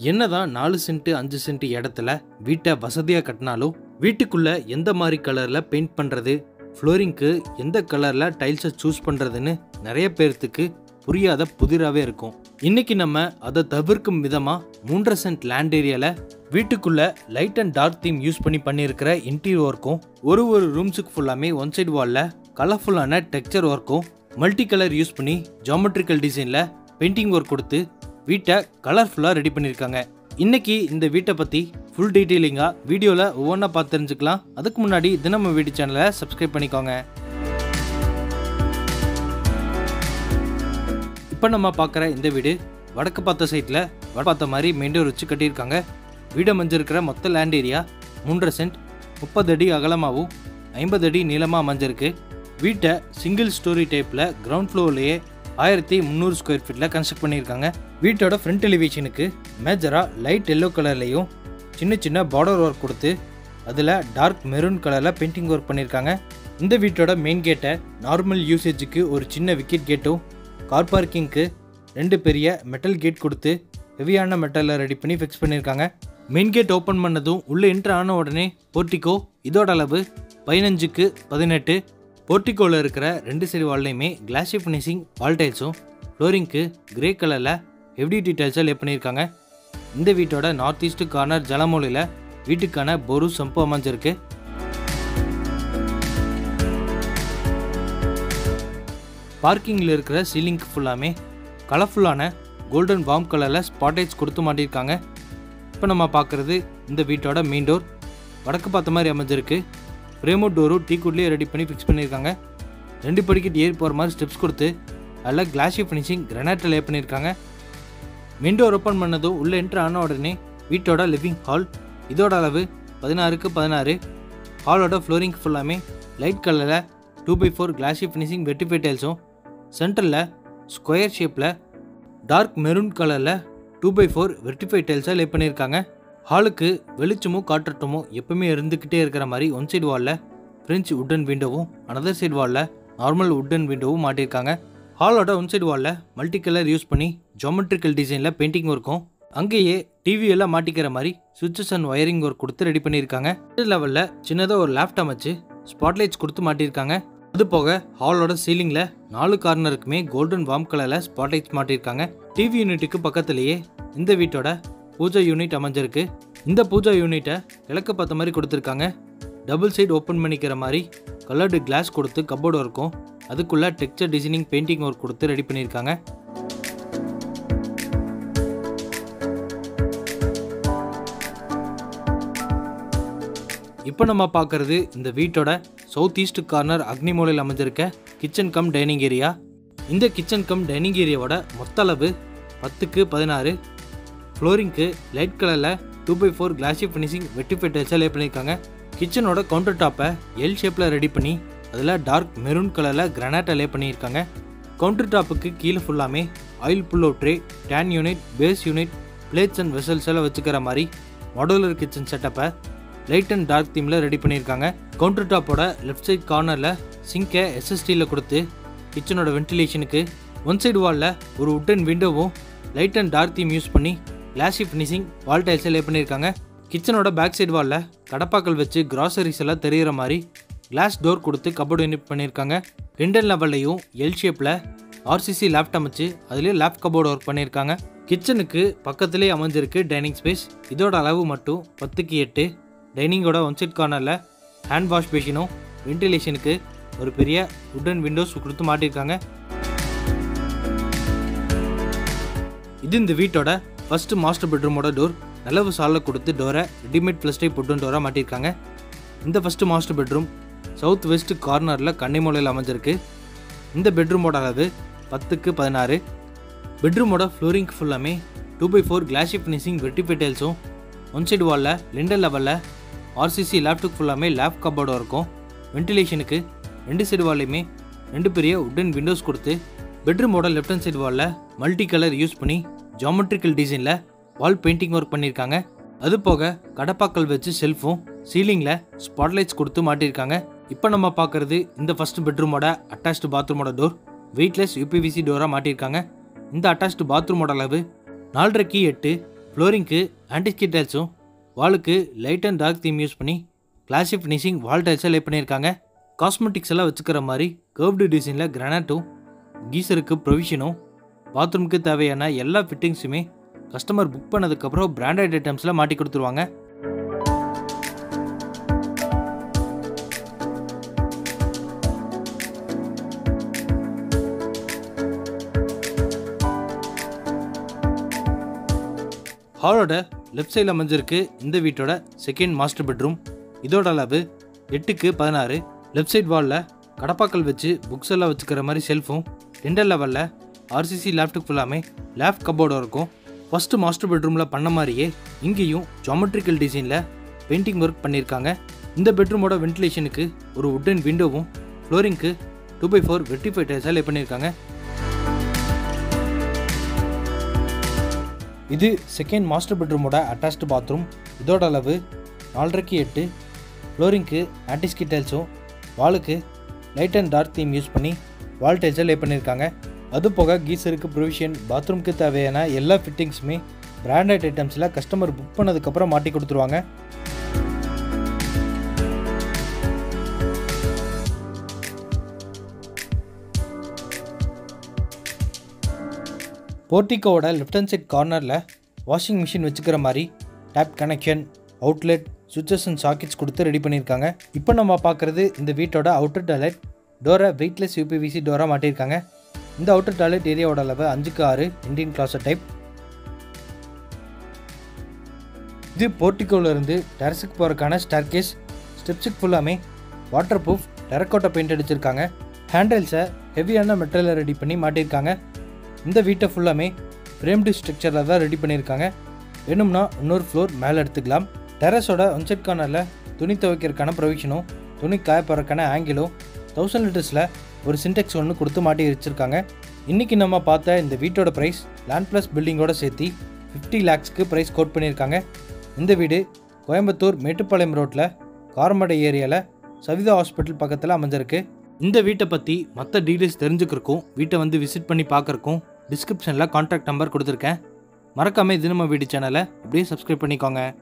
என்னதான் நாலு சென்ட் அஞ்சு சென்ட் இடத்துல வீட்டை வசதியாக கட்டினாலும் வீட்டுக்குள்ள எந்த மாதிரி கலரில் பெயிண்ட் பண்ணுறது ஃப்ளோரிங்க்கு எந்த கலரில் டைல்ஸை சூஸ் பண்ணுறதுன்னு நிறைய பேர்த்துக்கு புரியாத புதிராகவே இருக்கும் இன்னைக்கு நம்ம அதை தவிர்க்கும் விதமாக மூன்றரை சென்ட் லேண்ட் ஏரியாவில் வீட்டுக்குள்ள light and dark theme use பண்ணி பண்ணியிருக்கிற இன்டீரியர் ஒர்க்கும் ஒரு ஒரு ரூம்ஸுக்கு ஃபுல்லாமே ஒன் சைடு வாலில் கலர்ஃபுல்லான டெக்ஸ்சர் ஒர்க்கும் மல்டி கலர் யூஸ் பண்ணி ஜாமெட்ரிக்கல் டிசைனில் பெயிண்டிங் ஒர்க் கொடுத்து வீட்டை கலர்ஃபுல்லாக ரெடி பண்ணியிருக்காங்க இன்னைக்கு இந்த வீட்டை பற்றி ஃபுல் டீட்டெயிலிங்காக வீடியோவில் ஒவ்வொன்றா பார்த்து தெரிஞ்சுக்கலாம் அதுக்கு முன்னாடி தினம வீடு சேனலை சப்ஸ்கிரைப் பண்ணிக்கோங்க இப்போ நம்ம பார்க்குற இந்த வீடு வடக்கு பார்த்த சைட்டில் வட பார்த்த மாதிரி மெயின் டோர் வச்சு கட்டியிருக்காங்க வீடு அமைஞ்சிருக்கிற மொத்த லேண்ட் ஏரியா மூன்றரை சென்ட் முப்பது அடி அகலமாகவும் ஐம்பது அடி நீளமாக அமைஞ்சிருக்கு வீட்டை சிங்கிள் ஸ்டோரி டைப்பில் கிரவுண்ட் ஃப்ளோர்லேயே ஆயிரத்தி முந்நூறு ஸ்கொயர் ஃபீட்டில் கன்ஸ்ட்ரக்ட் பண்ணியிருக்காங்க வீட்டோட ஃப்ரண்ட் எலிவேஷனுக்கு மேஜராக லைட் எல்லோ கலர்லேயும் சின்ன சின்ன பார்டர் ஒர்க் கொடுத்து அதில் டார்க் மெரூன் கலரில் பெயிண்டிங் ஒர்க் பண்ணியிருக்காங்க இந்த வீட்டோட மெயின் கேட்டை நார்மல் யூசேஜுக்கு ஒரு சின்ன விக்கெட் கேட்டும் கார் பார்க்கிங்க்கு ரெண்டு பெரிய மெட்டல் கேட் கொடுத்து ஹெவியான மெட்டலில் ரெடி பண்ணி ஃபிக்ஸ் பண்ணியிருக்காங்க மெயின் கேட் ஓப்பன் பண்ணதும் உள்ளே என்ட்ரு ஆன உடனே போர்ட்டிகோ இதோட அளவு பதினஞ்சுக்கு பதினெட்டு போர்ட்டிகோவில் இருக்கிற ரெண்டு சைடு வால்லையுமே கிளாசி ஃபினிஷிங் வால் டைல்ஸும் ஃப்ளோரிங்க்கு கிரே கலரில் ஹெவி டீடைல்ஸாக லே பண்ணியிருக்காங்க இந்த வீட்டோட நார்த் ஈஸ்ட் கார்னர் ஜலமூலையில் வீட்டுக்கான பொரு சம்பு அமைஞ்சிருக்கு பார்க்கிங்கில் இருக்கிற சீலிங்க்கு ஃபுல்லாமே கலர்ஃபுல்லான கோல்டன் வார்ம் கலரில் ஸ்பாட்லைட்ஸ் கொடுத்து மாட்டியிருக்காங்க இப்போ நம்ம பார்க்குறது இந்த வீட்டோட மெயின் டோர் வடக்கு பார்த்த மாதிரி அமைஞ்சிருக்கு ஃப்ரேமோட் டோரும் டீ குட்லேயே ரெடி பண்ணி ஃபிக்ஸ் பண்ணியிருக்காங்க ரெண்டு படிக்கட்டு ஏறி போகிற மாதிரி ஸ்டெப்ஸ் கொடுத்து அதில் கிளாஷி ஃபினிஷிங் கிரனைட்டில் லே பண்ணியிருக்காங்க மெயின் டோர் ஓப்பன் பண்ணதும் உள்ளே என்ட்ரு ஆன உடனே வீட்டோட லிவிங் ஹால் இதோட அளவு பதினாறுக்கு பதினாறு ஹாலோட ஃப்ளோரிங் ஃபுல்லாமே லைட் கலரில் two by four glassy finishing vitrified டைல்ஸும் சென்டரில் ஸ்கொயர் ஷேப்பில் டார்க் மெரூன் கலரில் டூ பை ஃபோர் வெர்டிஃபை டைல்ஸாக லே பண்ணியிருக்காங்க ஹாலுக்கு வெளிச்சமும் காற்றோட்டமும் எப்பவுமே இருந்துக்கிட்டே இருக்கிற மாதிரி ஒன் சைடு வாலில் ஃப்ரெஞ்ச் உட்டன் விண்டோவும் அனதர் சைடு வாலில் நார்மல் உட்டன் விண்டோவும் மாட்டியிருக்காங்க ஹாலோட ஒன் சைடு வாலில் மல்டி கலர் யூஸ் பண்ணி ஜாமெட்ரிக்கல் டிசைனில் பெயிண்டிங் ஒர்க்கும் அங்கேயே டிவி எல்லாம் மாட்டிக்கிற மாதிரி சுவிட்சஸ் அண்ட் ஒயரிங் ஒர்க் கொடுத்து ரெடி பண்ணியிருக்காங்க லெவலில் சின்னதாக ஒரு லேப்டாப் வச்சு ஸ்பாட்லைட்ஸ் கொடுத்து மாட்டியிருக்காங்க அது போக ஹாலோட சீலிங்கில் நாலு கார்னருக்குமே கோல்டன் வார்ம் கலரில் ஸ்பாட்லைட்ஸ் மாட்டியிருக்காங்க டிவி யூனிட்டுக்கு பக்கத்துலேயே இந்த வீட்டோட பூஜா யூனிட் அமைஞ்சிருக்கு இந்த பூஜா யூனிட்டை கிழக்கு பார்த்த மாதிரி கொடுத்துருக்காங்க டபுள் சைடு ஓப்பன் பண்ணிக்கிற மாதிரி கலர்டு கிளாஸ் கொடுத்து கப்போர்டு ஒர்க்கும் அதுக்குள்ளே டெக்ஸ்சர் டிசைனிங் பெயிண்டிங் ஒர்க் கொடுத்து ரெடி பண்ணியிருக்காங்க இப்போ நம்ம பார்க்குறது இந்த வீட்டோட சவுத் ஈஸ்ட் கார்னர் அக்னி மூலையில் அமைஞ்சிருக்க கிச்சன் கம் டைனிங் ஏரியா இந்த கிச்சன் கம் டைனிங் ஏரியாவோட மொத்த அளவு பத்துக்கு பதினாறு ஃப்ளோரிங்க்கு லைட் கலரில் two by four glassy finishing vitrified டைல்ஸாக லே பண்ணியிருக்காங்க கிச்சனோட கவுண்டர் டாப்பை எல் ஷேப்பில் ரெடி பண்ணி அதில் டார்க் மெரூன் கலரில் கிரானைட்டை லே பண்ணியிருக்காங்க கவுண்டர் டாப்புக்கு கீழே ஃபுல்லாமே ஆயில் புல் அவுட் ட்ரே டேன் unit base unit plates and vessels எல்லாம் வச்சுக்கிற மாதிரி மாடுலர் கிச்சன் செட்டப்பை லைட் அண்ட் டார்க் தீமில் ரெடி பண்ணியிருக்காங்க கவுண்டர் டாப்போட லெஃப்ட் சைட் கார்னரில் சிங்கை எஸ்எஸ்டியில் கொடுத்து கிச்சனோட வென்டிலேஷனுக்கு ஒன் சைடு வாலில் ஒரு உட்டன் விண்டோவும் light and dark theme use பண்ணி கிளாசி ஃபினிஷிங் வால் டைல்ஸை லே பண்ணியிருக்காங்க கிச்சனோட பேக் சைடு வாலில் கடப்பாக்கள் வச்சு கிராசரிஸ் எல்லாம் தெரிகிற மாதிரி கிளாஸ் டோர் கொடுத்து கபோர்டு யூனிட் பண்ணியிருக்காங்க ரெண்டல் லெவல்லையும் எல் ஷேப்பில் ஆர்சிசி லேப்டாப் அமைச்சு அதுலேயே லேப் கபோர்டு ஒர்க் பண்ணியிருக்காங்க கிச்சனுக்கு பக்கத்துலேயே அமைஞ்சிருக்கு டைனிங் ஸ்பேஸ் இதோட அளவு மட்டும் பத்துக்கு எட்டு டைனிங்கோட ஒன் சைட் கார்னரில் ஹேண்ட் வாஷ் பேஷினும் வென்டிலேஷனுக்கு ஒரு பெரிய உட்டன் விண்டோஸ் கொடுத்து மாட்டியிருக்காங்க இது இந்த வீட்டோட ஃபர்ஸ்ட் மாஸ்டர் பெட்ரூமோட டோர் நிலவு சாலில் கொடுத்து டோரை ரெடிமேட் ப்ளஸ் டைப் பொட்டும் டோராக மாட்டியிருக்காங்க இந்த first master bedroom south west கார்னரில் கன்னிமூலையில் அமைஞ்சிருக்கு இந்த பெட்ரூமோட அளவு பத்துக்கு பதினாறு பெட்ரூமோட ஃப்ளோரிங் ஃபுல்லாமே two by four glassy finishing vitrified டைல்ஸும் ஒன் சைடு வாலில் லிண்டல் லெவலில் ஆர்சிசி லேப்டாப் ஃபுல்லாமே லேப் கபோர்டும் இருக்கும் வென்டிலேஷனுக்கு ரெண்டு சைடு வால்லையுமே ரெண்டு பெரிய உட்டன் விண்டோஸ் கொடுத்து பெட்ரூமோட லெஃப்ட் ஹேண்ட் சைடு வாலில் மல்டி கலர் யூஸ் பண்ணி ஜாமெட்ரிக்கல் டிசைனில் வால் பெயிண்டிங் ஒர்க் பண்ணியிருக்காங்க அது போக கடப்பாக்கள் வச்சு செல்ஃபும் சீலிங்கில் ஸ்பாட்லைட்ஸ் கொடுத்து மாட்டியிருக்காங்க இப்போ நம்ம பார்க்குறது இந்த ஃபர்ஸ்ட் பெட்ரூமோட அட்டாச்டு பாத்ரூமோட டோர் வெயிட்லெஸ் யூபிவிசி டோராக மாட்டியிருக்காங்க இந்த அட்டாச்டு பாத்ரூமோட அளவு நாலரைக்கு எட்டு ஃப்ளோரிங்க்கு ஆன்டிஸ்கி டைல்ஸும் வாலுக்கு light and dark theme use பண்ணி கிளாசி ஃபினிஷிங் வால் டைல்ஸை லே பண்ணியிருக்காங்க காஸ்மெட்டிக்ஸ் எல்லாம் வச்சுக்கிற மாதிரி கர்வ்டு டிசைனில் கிரானைட்டும் கீசருக்கு ப்ரொவிஷனும் பாத்ரூமுக்கு தேவையான எல்லா ஃபிட்டிங்ஸுமே கஸ்டமர் புக் பண்ணதுக்கப்புறம் பிராண்டட் ஐட்டம்ஸில் மாட்டி கொடுத்துருவாங்க ஹாலோட லெஃப்ட் சைடில் அமைஞ்சிருக்கு இந்த வீட்டோட செகண்ட் மாஸ்டர் பெட்ரூம் இதோட அளவு எட்டுக்கு பதினாறு லெஃப்ட் சைட் வாலில் கடப்பாக்கல் வச்சு புக்ஸ் எல்லாம் வச்சுக்கிற மாதிரி செல்ஃபும் ரெண்டர் லெவலில் ஆர்சிசி லேப்டாப் ஃபுல்லாமே லேப் கபோர்டும் இருக்கும் ஃபஸ்ட்டு மாஸ்டர் பெட்ரூமில் பண்ண மாதிரியே இங்கேயும் ஜாமெட்ரிக்கல் டிசைனில் பெயிண்டிங் ஒர்க் பண்ணியிருக்காங்க இந்த பெட்ரூமோட வென்டிலேஷனுக்கு ஒரு உட்டன் விண்டோவும் ஃப்ளோரிங்க்கு டூ பை ஃபோர் வெட்டிஃபை டைல்ஸாக லே பண்ணியிருக்காங்க இது செகண்ட் மாஸ்டர் பெட்ரூமோட அட்டாச்டு பாத்ரூம் இதோட அளவு நாலரைக்கு எட்டு ஃப்ளோரிங்க்கு ஆன்டிஸ்கி டைல்ஸும் வாலுக்கு light and dark theme use பண்ணி வால் டைல்ஸை லே பண்ணியிருக்காங்க அது போக கீசருக்கு ப்ரொவிஷன் பாத்ரூம்க்கு தேவையான எல்லா ஃபிட்டிங்ஸுமே பிராண்டட் ஐட்டம்ஸில் கஸ்டமர் புக் பண்ணதுக்கப்புறம் மாட்டி கொடுத்துருவாங்க போர்ட்டிகோவோட லெஃப்ட் ஹேண்ட் சைட் கார்னரில் வாஷிங் மிஷின் வச்சுக்கிற மாதிரி tap connection outlet switches and sockets கொடுத்து ரெடி பண்ணியிருக்காங்க இப்போ நம்ம பார்க்குறது இந்த வீட்டோட அவுட்டர் டாய்லெட் டோரை வெயிட்லெஸ் யூபிவிசி டோராக மாட்டியிருக்காங்க இந்த அவுட்டர் டாய்லெட் ஏரியாவோட அளவு அஞ்சுக்கு ஆறு இந்தியன் கிளாஸர் டைப் இது போர்ட்டிகோவில் இருந்து டெரஸுக்கு போகிறக்கான ஸ்டார்கேஸ் ஸ்டெப்ஸுக்கு ஃபுல்லாமே வாட்டர் ப்ரூஃப் டெரக்கோட்டா பெயிண்ட் அடிச்சிருக்காங்க ஹேண்டில்ஸை ஹெவியான மெட்டீரியலை ரெடி பண்ணி மாட்டியிருக்காங்க இந்த வீட்டை ஃபுல்லாமே ஃப்ரேம்டு ஸ்ட்ரக்சரில் தான் ரெடி பண்ணியிருக்காங்க வேணும்னா இன்னொரு ஃப்ளோர் மேலே எடுத்துக்கலாம் டெரஸோட ஒன்செட் கார்னரில் துணி துவைக்கிறதுக்கான ப்ரொவிஷனும் துணி காய போகிறக்கான ஆங்கிலும் தௌசண்ட் லிட்டர்ஸில் ஒரு சின்டெக்ஸ் ஒன்று கொடுத்து மாட்டி வச்சுருக்காங்க இன்றைக்கி நம்ம பார்த்த இந்த வீட்டோட ப்ரைஸ் லேண்ட் ப்ளஸ் பில்டிங்கோட சேர்த்து ஃபிஃப்டி லேக்ஸ்க்கு ப்ரைஸ் கோட் பண்ணியிருக்காங்க இந்த வீடு கோயம்புத்தூர் மேட்டுப்பாளையம் ரோட்டில் காரமடை ஏரியாவில் சவிதா ஹாஸ்பிட்டல் பக்கத்தில் அமைஞ்சிருக்கு இந்த வீட்டை பற்றி மற்ற டீட்டெயில்ஸ் தெரிஞ்சுக்கிறக்கும் வீட்டை வந்து விசிட் பண்ணி பார்க்குறக்கும் டிஸ்கிரிப்ஷனில் கான்டாக்ட் நம்பர் கொடுத்துருக்கேன் மறக்காமல் இது நம்ம வீடு சேனலை அப்படியே சப்ஸ்கிரைப் பண்ணிக்கோங்க